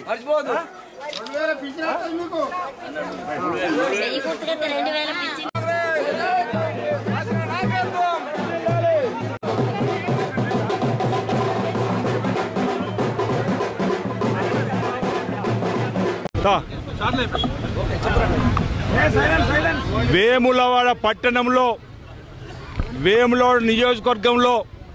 మర్చిపోదు చెయ్యి గుర్తుకెత్తే రెండు వేల పిచ్చి వేములవాడ పట్టణంలో వేములవాడ నియోజకవర్గంలో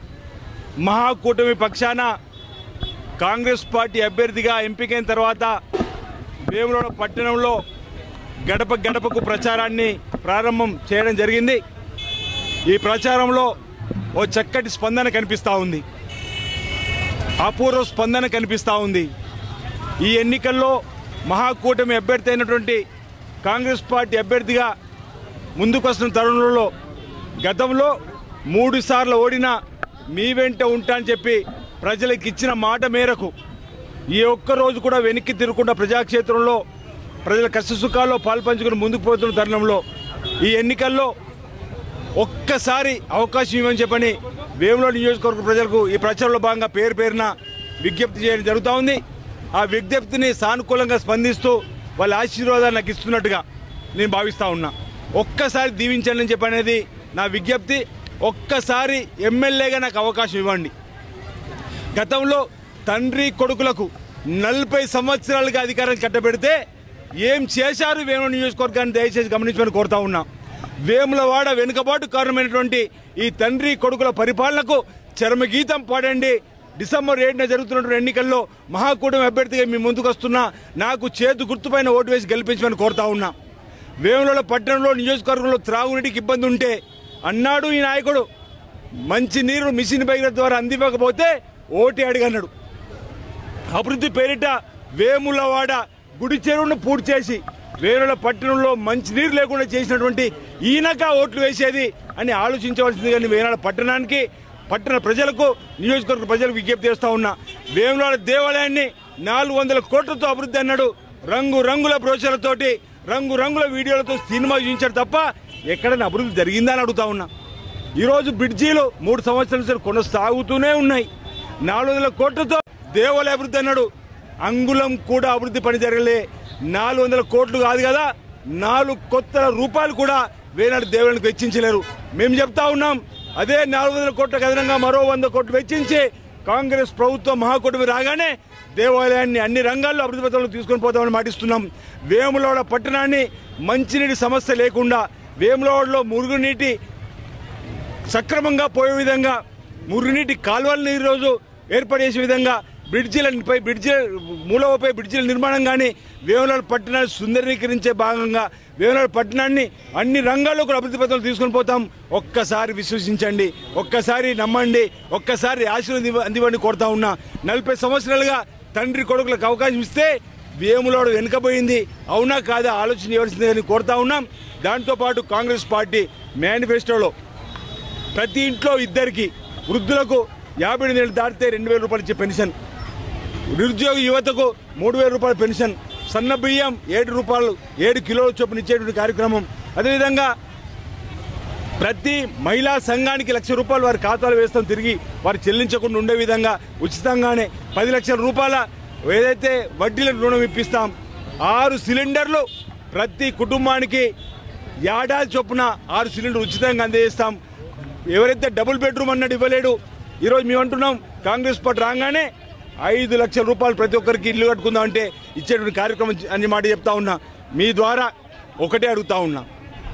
మహాకూటమి పక్షాన కాంగ్రెస్ పార్టీ అభ్యర్థిగా ఎంపికైన తర్వాత వేములవాడ పట్టణంలో గడప గడపకు ప్రచారాన్ని ప్రారంభం చేయడం జరిగింది ఈ ప్రచారంలో ఓ చక్కటి స్పందన కనిపిస్తూ ఉంది అపూర్వ స్పందన కనిపిస్తూ ఉంది ఈ ఎన్నికల్లో మహాకూటమి అభ్యర్థి అయినటువంటి కాంగ్రెస్ పార్టీ అభ్యర్థిగా ముందుకొస్తున్న తరుణంలో గతంలో మూడు సార్లు ఓడిన మీ వెంట ఉంటా అని చెప్పి ప్రజలకు ఇచ్చిన మాట మేరకు ఈ ఒక్క రోజు కూడా వెనక్కి తిరగకుండా ప్రజాక్షేత్రంలో ప్రజల కష్ట సుఖాల్లో పాల్పంచుకుని ముందుకు పోతున్న తరుణంలో ఈ ఎన్నికల్లో ఒక్కసారి అవకాశం ఇవ్వని చెప్పని వేములో నియోజకవర్గ ప్రజలకు ఈ ప్రచారంలో భాగంగా పేరు పేరున విజ్ఞప్తి చేయడం జరుగుతూ ఉంది ఆ విజ్ఞప్తిని సానుకూలంగా స్పందిస్తూ వాళ్ళ ఆశీర్వాదాన్ని నాకు ఇస్తున్నట్టుగా నేను భావిస్తా ఉన్నా ఒక్కసారి దీవించండి అని చెప్పి అనేది నా విజ్ఞప్తి ఒక్కసారి ఎమ్మెల్యేగా నాకు అవకాశం ఇవ్వండి గతంలో తండ్రి కొడుకులకు నలభై సంవత్సరాలుగా అధికారం కట్టబెడితే ఏం చేశారు వేముల నియోజకవర్గాన్ని దయచేసి గమనించమని కోరుతా ఉన్నా వేములవాడ వెనుకబాటు కారణమైనటువంటి ఈ తండ్రి కొడుకుల పరిపాలనకు చరమగీతం పాడండి డిసెంబర్ ఏడున జరుగుతున్నటువంటి ఎన్నికల్లో మహాకూటమి అభ్యర్థిగా మీ ముందుకు వస్తున్నా నాకు చేతు గుర్తుపైన ఓటు వేసి గెలిపించమని కోరుతా ఉన్నా వేములలో పట్టణంలో నియోజకవర్గంలో త్రాగునీటికి ఇబ్బంది ఉంటే అన్నాడు ఈ నాయకుడు మంచి నీరు మిషన్ బైకుల ద్వారా అందివ్వకపోతే ఓటి అడిగన్నాడు అభివృద్ధి పేరిట వేములవాడ గుడి చెరువును పూర్తి చేసి వేరుల పట్టణంలో మంచి నీరు లేకుండా చేసినటువంటి ఈయనక ఓట్లు వేసేది అని ఆలోచించవలసింది కానీ వేనాడ పట్టణానికి పట్టణ ప్రజలకు నియోజకవర్గ ప్రజలకు విజ్ఞప్తి చేస్తా ఉన్నా వేములవాడ దేవాలయాన్ని నాలుగు వందల కోట్లతో అభివృద్ధి అన్నాడు రంగు రంగుల బ్రోచర్లతోటి రంగు రంగుల వీడియోలతో సినిమా చూపించాడు తప్ప ఎక్కడైనా అభివృద్ధి జరిగిందా అని అడుగుతా ఉన్నా ఈరోజు బ్రిడ్జీలు మూడు సంవత్సరాల నుంచి కొనసాగుతూనే ఉన్నాయి నాలుగు వందల కోట్లతో దేవాలయ అభివృద్ధి అన్నాడు అంగుళం కూడా అభివృద్ధి పని జరగలే నాలుగు వందల కోట్లు కాదు కదా నాలుగు కొత్త రూపాయలు కూడా వేనాడు దేవునికి వెచ్చించలేరు మేము చెప్తా ఉన్నాం అదే నాలుగు వందల కోట్లకు అదనంగా మరో వంద కోట్లు వెచ్చించి కాంగ్రెస్ ప్రభుత్వం మహాకూటమి రాగానే దేవాలయాన్ని అన్ని రంగాల్లో అభివృద్ధి పథంలో తీసుకొని పోతామని మాటిస్తున్నాం వేములవాడ పట్టణాన్ని మంచినీటి సమస్య లేకుండా వేములవాడలో మురుగునీటి సక్రమంగా పోయే విధంగా మురుగునీటి కాలువలను ఈరోజు ఏర్పాటు చేసే విధంగా బ్రిడ్జిలపై బ్రిడ్జి మూలవపై బ్రిడ్జిల నిర్మాణం కానీ వేములవాడ పట్టణాన్ని సుందరీకరించే భాగంగా వేములవాడ పట్టణాన్ని అన్ని రంగాల్లో కూడా అభివృద్ధి పథకాలు తీసుకొని పోతాం ఒక్కసారి విశ్వసించండి ఒక్కసారి నమ్మండి ఒక్కసారి ఆశీర్వాదం అందివ్వండి కోరుతా ఉన్నా నలభై సంవత్సరాలుగా తండ్రి కొడుకులకు అవకాశం ఇస్తే వేములోడు వెనుకబోయింది అవునా కాదా ఆలోచన చేయవలసింది అని కోరుతా ఉన్నాం దాంతోపాటు కాంగ్రెస్ పార్టీ మేనిఫెస్టోలో ప్రతి ఇంట్లో ఇద్దరికి వృద్ధులకు యాభై ఎనిమిది ఏళ్ళు దాటితే రెండు వేల రూపాయలు ఇచ్చే పెన్షన్ నిరుద్యోగ యువతకు మూడు వేల రూపాయల పెన్షన్ సన్న బియ్యం ఏడు రూపాయలు ఏడు కిలోల చొప్పున ఇచ్చేటువంటి కార్యక్రమం అదేవిధంగా ప్రతి మహిళా సంఘానికి లక్ష రూపాయలు వారి ఖాతాలో వేస్తాం తిరిగి వారు చెల్లించకుండా ఉండే విధంగా ఉచితంగానే పది లక్షల రూపాయల ఏదైతే వడ్డీల రుణం ఇప్పిస్తాం ఆరు సిలిండర్లు ప్రతి కుటుంబానికి ఏడాది చొప్పున ఆరు సిలిండర్ ఉచితంగా అందజేస్తాం ఎవరైతే డబుల్ బెడ్రూమ్ అన్నట్టు ఇవ్వలేడు ఈరోజు మేము అంటున్నాం కాంగ్రెస్ పార్టీ రాగానే ఐదు లక్షల రూపాయలు ప్రతి ఒక్కరికి ఇల్లు కట్టుకుందాం అంటే ఇచ్చేటువంటి కార్యక్రమం అని మాట చెప్తా ఉన్నా మీ ద్వారా ఒకటే అడుగుతా ఉన్నా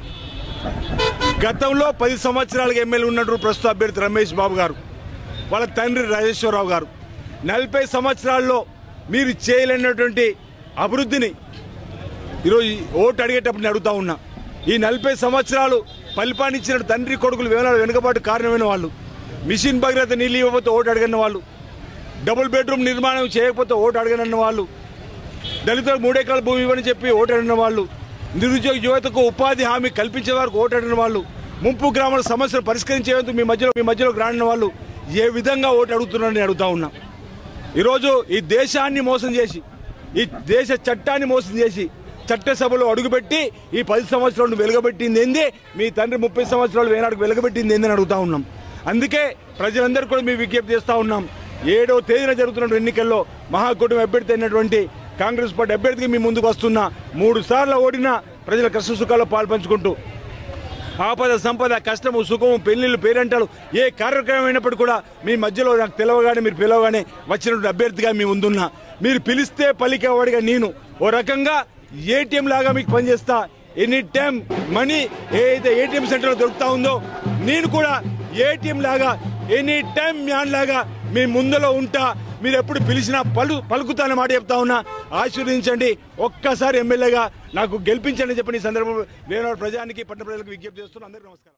గతంలో పది సంవత్సరాలుగా ఎమ్మెల్యే ఉన్నటువంటి ప్రస్తుత అభ్యర్థి రమేష్ బాబు గారు వాళ్ళ తండ్రి రాజేశ్వరరావు గారు నలభై సంవత్సరాల్లో మీరు చేయలేనటువంటి అభివృద్ధిని ఈరోజు ఓటు అడిగేటప్పుడు నేను అడుగుతా ఉన్నా ఈ నలభై సంవత్సరాలు పరిపాలించిన తండ్రి కొడుకులు వేల వెనుకబాటు కారణమైన వాళ్ళు మిషన్ భగీరథ నీళ్ళు ఇవ్వకపోతే ఓటు అడగని వాళ్ళు డబుల్ బెడ్రూమ్ నిర్మాణం చేయకపోతే ఓటు అడగనన్న వాళ్ళు దళితులకు మూడెకరాల భూమి ఇవ్వని చెప్పి ఓటు అడిగిన వాళ్ళు నిరుద్యోగ యువతకు ఉపాధి హామీ కల్పించే వారికి ఓటు అడిగిన వాళ్ళు ముంపు గ్రామాల సమస్యలు పరిష్కరించేందుకు మీ మధ్యలో మీ మధ్యలోకి రాని వాళ్ళు ఏ విధంగా ఓటు అడుగుతున్నారని అడుగుతా ఉన్నా ఈరోజు ఈ దేశాన్ని మోసం చేసి ఈ దేశ చట్టాన్ని మోసం చేసి చట్టసభలో అడుగుపెట్టి ఈ పది సంవత్సరాలు వెలుగబెట్టింది ఏంది మీ తండ్రి ముప్పై సంవత్సరాలు వేనాడుకు వెలుగబెట్టింది ఏంది అని అడుగుతా ఉన్నాం అందుకే ప్రజలందరూ కూడా మేము విజ్ఞప్తి చేస్తా ఉన్నాం ఏడో తేదీన జరుగుతున్న ఎన్నికల్లో మహాకూటమి అభ్యర్థి అయినటువంటి కాంగ్రెస్ పార్టీ అభ్యర్థిగా మీ ముందుకు వస్తున్నా మూడు సార్లు ఓడిన ప్రజల కష్ట సుఖాల్లో పాల్పంచుకుంటూ ఆపద సంపద కష్టము సుఖము పెళ్లిళ్ళు పేరంటాలు ఏ కార్యక్రమం అయినప్పుడు కూడా మీ మధ్యలో నాకు తెలవగానే మీరు పిలవగానే వచ్చినటువంటి అభ్యర్థిగా మీ ముందున్నా మీరు పిలిస్తే పలికేవాడిగా నేను ఓ రకంగా ఏటీఎం లాగా మీకు పనిచేస్తా ఎనీ టైం మనీ ఏదైతే ఏటీఎం సెంటర్లో దొరుకుతా ఉందో నేను కూడా ఏటీఎం లాగా ఎనీ టైం మ్యాన్ లాగా మీ ముందులో ఉంటా మీరు ఎప్పుడు పిలిచినా పలు పలుకుతాన మాట చెప్తా ఉన్నా ఆశీర్వదించండి ఒక్కసారి ఎమ్మెల్యేగా నాకు గెలిపించండి చెప్పని ఈ సందర్భంలో వేరే ప్రజానికి పట్టణ ప్రజలకు విజ్ఞప్తి చేస్తున్నా అందరికీ నమస్కారం